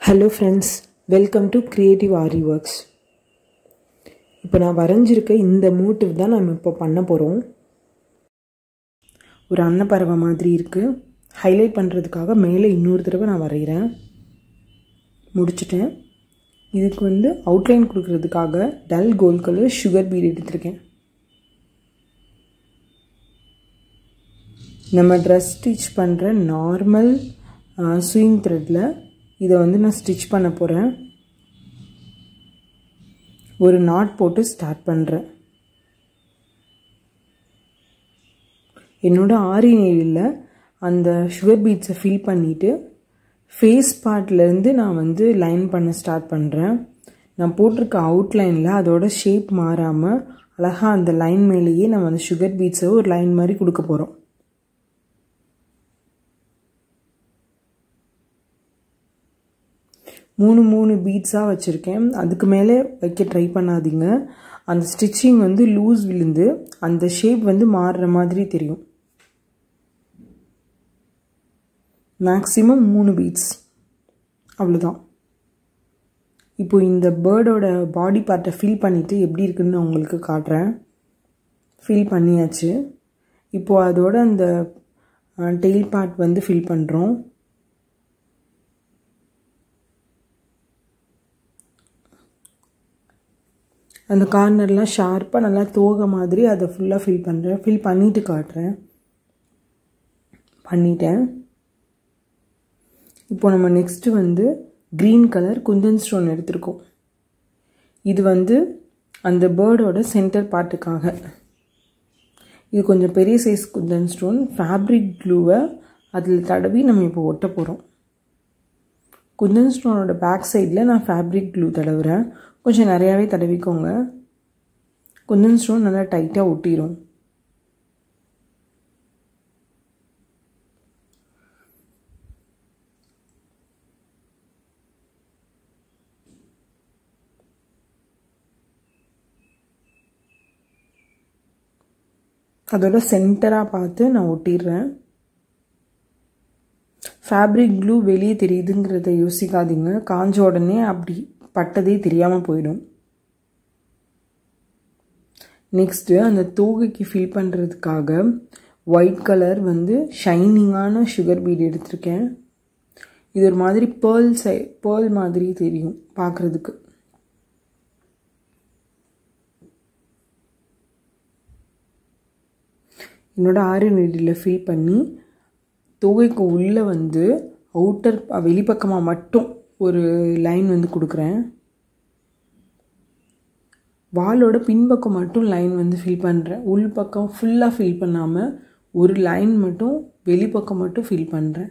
hello friends welcome to creative Aari works இப்போ நான் வரைஞ்சிருக்க இந்த மோட்டிவ் தான் நம்ம இப்போ பண்ண போகிறோம் ஒரு அன்னப்பறவை மாதிரி இருக்குது ஹைலைட் பண்ணுறதுக்காக மேலே இன்னொரு தடவை நான் வரைகிறேன் முடிச்சிட்டேன் இதுக்கு வந்து அவுட்லைன் கொடுக்கறதுக்காக dull gold colour sugar bead எடுத்திருக்கேன் நம்ம ட்ரெஸ் ஸ்டிச் பண்ணுற நார்மல் ஸ்விங் த்ரெட்டில் இதை வந்து நான் ஸ்டிச் பண்ண போகிறேன் ஒரு நாட் போட்டு ஸ்டார்ட் பண்ணுறேன் என்னோடய ஆரி நெயிலில் அந்த சுகர் பீட்ஸை ஃபில் பண்ணிவிட்டு ஃபேஸ் பார்ட்லேருந்து நான் வந்து லைன் பண்ண ஸ்டார்ட் பண்ணுறேன் நான் போட்டிருக்க அவுட்லைனில் அதோட ஷேப் மாறாமல் அழகாக அந்த லைன் மேலேயே நம்ம அந்த சுகர் பீட்ஸை ஒரு லைன் மாதிரி கொடுக்க போகிறோம் மூணு மூணு பீட்ஸாக வச்சுருக்கேன் அதுக்கு மேலே வைக்க ட்ரை பண்ணாதீங்க அந்த ஸ்டிச்சிங் வந்து லூஸ் விழுந்து அந்த ஷேப் வந்து மாறுற மாதிரி தெரியும் மேக்ஸிமம் மூணு பீட்ஸ் அவ்வளோதான் இப்போ இந்த பேர்டோட பாடி பார்ட்டை ஃபில் பண்ணிவிட்டு எப்படி இருக்குன்னு நான் உங்களுக்கு காட்டுறேன் ஃபில் பண்ணியாச்சு இப்போது அதோட அந்த டெய்ல் பார்ட் வந்து ஃபில் பண்ணுறோம் அந்த கார்னர்லாம் ஷார்ப்பாக நல்லா தோகை மாதிரி அதை ஃபுல்லாக ஃபில் பண்ணுறேன் ஃபில் பண்ணிவிட்டு காட்டுறேன் பண்ணிட்டேன் இப்போ நம்ம நெக்ஸ்ட்டு வந்து க்ரீன் கலர் குந்தன் ஸ்டோன் எடுத்திருக்கோம் இது வந்து அந்த பேர்டோட சென்டர் பார்ட்டுக்காக இது கொஞ்சம் பெரிய சைஸ் குந்தன் ஸ்டோன் ஃபேப்ரிக் க்ளூவை அதில் தடவி நம்ம இப்போ ஒட்ட போகிறோம் குந்தன் ஸ்டோனோட பேக் சைடில் நான் ஃபேப்ரிக் க்ளூ தடவுறேன் கொஞ்சம் நிறையாவே தடவிக்கோங்க குந்தன் ஸ்டோன் நல்லா டைட்டாக ஒட்டிடும் அதோட சென்டராக பார்த்து நான் ஒட்டிடுறேன் ஃபேப்ரிக் க்ளூ வெளியே தெரியுதுங்கிறத யோசிக்காதீங்க காஞ்ச உடனே அப்படி பட்டதே தெரியாமல் போயிடும் நெக்ஸ்ட்டு அந்த தோகைக்கு ஃபில் பண்ணுறதுக்காக ஒயிட் கலர் வந்து ஷைனிங்கான சுகர் பீட் எடுத்திருக்கேன் இது ஒரு மாதிரி பேர்ல் சை பேர்ல் மாதிரி தெரியும் பார்க்குறதுக்கு என்னோடய ஆரி நெடியில் ஃபில் பண்ணி தொகைக்கு உள்ளே வந்து அவுட்டர் வெளிப்பக்கமாக மட்டும் ஒரு லைன் வந்து கொடுக்குறேன் வாலோட பின்பக்கம் மட்டும் லைன் வந்து ஃபில் பண்ணுறேன் உள் பக்கம் ஃபுல்லாக ஃபில் பண்ணாமல் ஒரு லைன் மட்டும் வெளிப்பக்கம் மட்டும் ஃபில் பண்ணுறேன்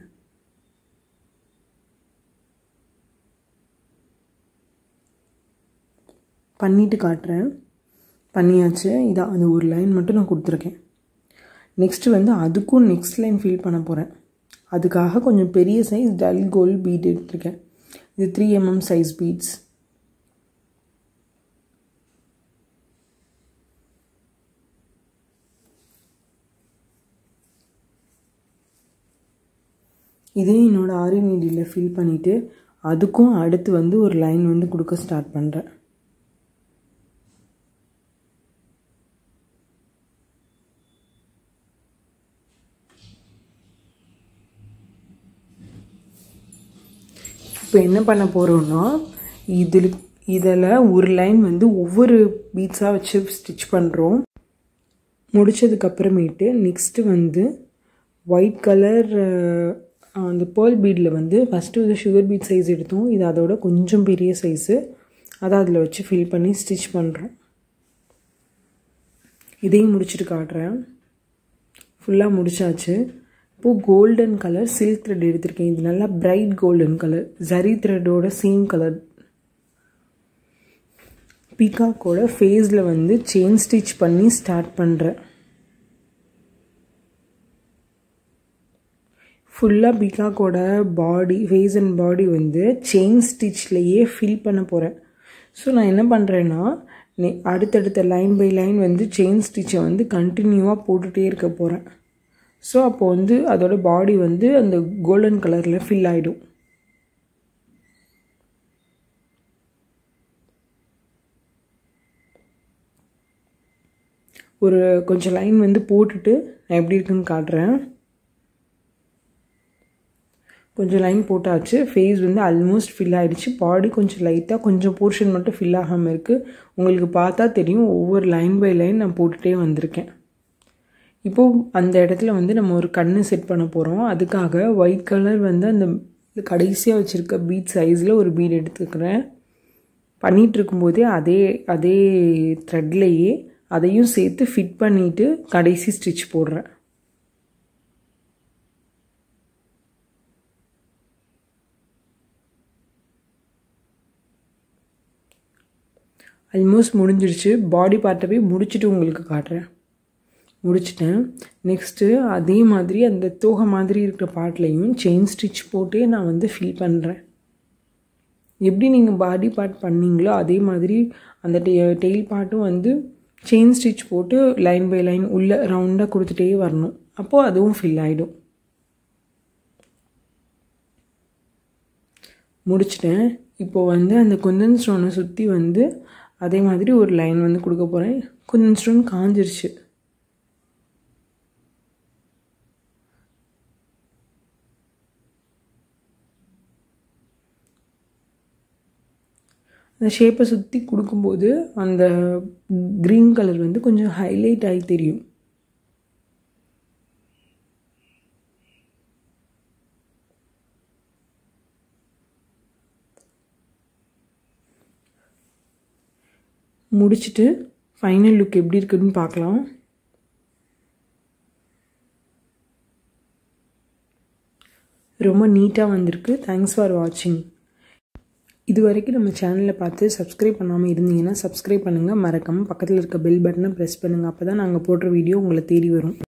பண்ணிட்டு காட்டுறேன் பண்ணியாச்சு இதான் அந்த ஒரு லைன் மட்டும் நான் கொடுத்துருக்கேன் நெக்ஸ்ட்டு வந்து அதுக்கும் நெக்ஸ்ட் லைன் ஃபில் பண்ண போகிறேன் அதுக்காக கொஞ்சம் பெரிய சைஸ் டல் கோல்ட் பீட் எடுத்துருக்கேன் இது த்ரீ எம்எம் சைஸ் பீட்ஸ் இதையும் என்னோடய ஆரி நீடியில் ஃபில் பண்ணிவிட்டு அதுக்கும் அடுத்து வந்து ஒரு லைன் வந்து கொடுக்க ஸ்டார்ட் பண்ணுறேன் இப்போ என்ன பண்ண போகிறோன்னா இதில் இதில் ஒரு லைன் வந்து ஒவ்வொரு பீட்ஸாக வச்சு ஸ்டிச் பண்ணுறோம் முடித்ததுக்கப்புறமேட்டு நெக்ஸ்ட்டு வந்து ஒயிட் கலர் அந்த பேர்ல் பீடில் வந்து ஃபஸ்ட்டு வந்து சுகர் பீட் சைஸ் எடுத்தோம் இது அதோட கொஞ்சம் பெரிய சைஸு அதை அதில் வச்சு ஃபில் பண்ணி ஸ்டிச் பண்ணுறோம் இதையும் முடிச்சுட்டு காட்டுறேன் ஃபுல்லாக முடிச்சாச்சு இப்போது கோல்டன் கலர் சில்க் த்ரெட் எடுத்திருக்கேன் இது நல்லா பிரைட் கோல்டன் கலர் ஜரி த்ரெட்டோட சேம் கலர் பீகாக்கோட ஃபேஸில் வந்து செயின் ஸ்டிச் பண்ணி ஸ்டார்ட் பண்ணுறேன் ஃபுல்லாக பீகாக்கோட பாடி ஃபேஸ் அண்ட் பாடி வந்து செயின் ஸ்டிச்லேயே ஃபில் பண்ண போகிறேன் ஸோ நான் என்ன பண்ணுறேன்னா நெ அடுத்தடுத்த லைன் பை லைன் வந்து செயின் ஸ்டிச்சை வந்து கண்டினியூவாக போட்டுகிட்டே இருக்க போகிறேன் ஸோ அப்போ வந்து அதோட பாடி வந்து அந்த கோல்டன் கலரில் ஃபில் ஆகிடும் ஒரு கொஞ்சம் லைன் வந்து போட்டுட்டு நான் எப்படி இருக்குன்னு காட்டுறேன் கொஞ்சம் லைன் போட்டாச்சு ஃபேஸ் வந்து ஆல்மோஸ்ட் ஃபில் ஆகிடுச்சு பாடி கொஞ்சம் லைட்டாக கொஞ்சம் போர்ஷன் மட்டும் ஃபில் ஆகாமல் இருக்குது உங்களுக்கு பார்த்தா தெரியும் ஒவ்வொரு லைன் பை லைன் நான் போட்டுகிட்டே வந்திருக்கேன் இப்போது அந்த இடத்துல வந்து நம்ம ஒரு கண்ணு செட் பண்ண போகிறோம் அதுக்காக ஒயிட் கலர் வந்து அந்த கடைசியாக வச்சுருக்க பீட் சைஸில் ஒரு பீட் எடுத்துக்கிறேன் பண்ணிகிட்டு இருக்கும்போதே அதே அதே த்ரெட்லேயே அதையும் சேர்த்து ஃபிட் பண்ணிவிட்டு கடைசி ஸ்டிச் போடுறேன் ஆல்மோஸ்ட் முடிஞ்சிருச்சு பாடி பார்ட்டை போய் முடிச்சுட்டு உங்களுக்கு காட்டுறேன் முடிச்சிட்டேன் நெக்ஸ்ட்டு அதே மாதிரி அந்த தோகை மாதிரி இருக்கிற பார்ட்லேயும் செயின் ஸ்டிச் போட்டே நான் வந்து ஃபில் பண்ணுறேன் எப்படி நீங்கள் பாடி பார்ட் பண்ணீங்களோ அதே மாதிரி அந்த டெய்ல் பார்ட்டும் வந்து செயின் ஸ்டிச் போட்டு லைன் பை லைன் உள்ளே ரவுண்டாக கொடுத்துட்டே வரணும் அப்போது அதுவும் ஃபில் ஆகிடும் முடிச்சிட்டேன் இப்போது வந்து அந்த குந்தன் ஸ்டோனை சுற்றி வந்து அதே மாதிரி ஒரு லைன் வந்து கொடுக்க போகிறேன் குந்தன் ஸ்டோன் காஞ்சிருச்சு அந்த ஷேப்பை சுற்றி கொடுக்கும்போது அந்த க்ரீன் கலர் வந்து கொஞ்சம் ஹைலைட் ஆகி தெரியும் முடிச்சுட்டு ஃபைனல் லுக் எப்படி இருக்குன்னு பார்க்கலாம் ரொம்ப நீட்டாக வந்திருக்கு தேங்க்ஸ் ஃபார் வாட்சிங் இது வரைக்கும் நம்ம சேனலை பார்த்து சப்ஸ்கிரைப் பண்ணாமல் இருந்தீங்கன்னா சப்ஸ்கிரைப் பண்ணுங்கள் மறக்காமல் பக்கத்தில் இருக்க பெல் பட்டனை ப்ரெஸ் பண்ணுங்கள் அப்போ தான் நாங்கள் போடுற வீடியோ உங்களை தேடி வரும்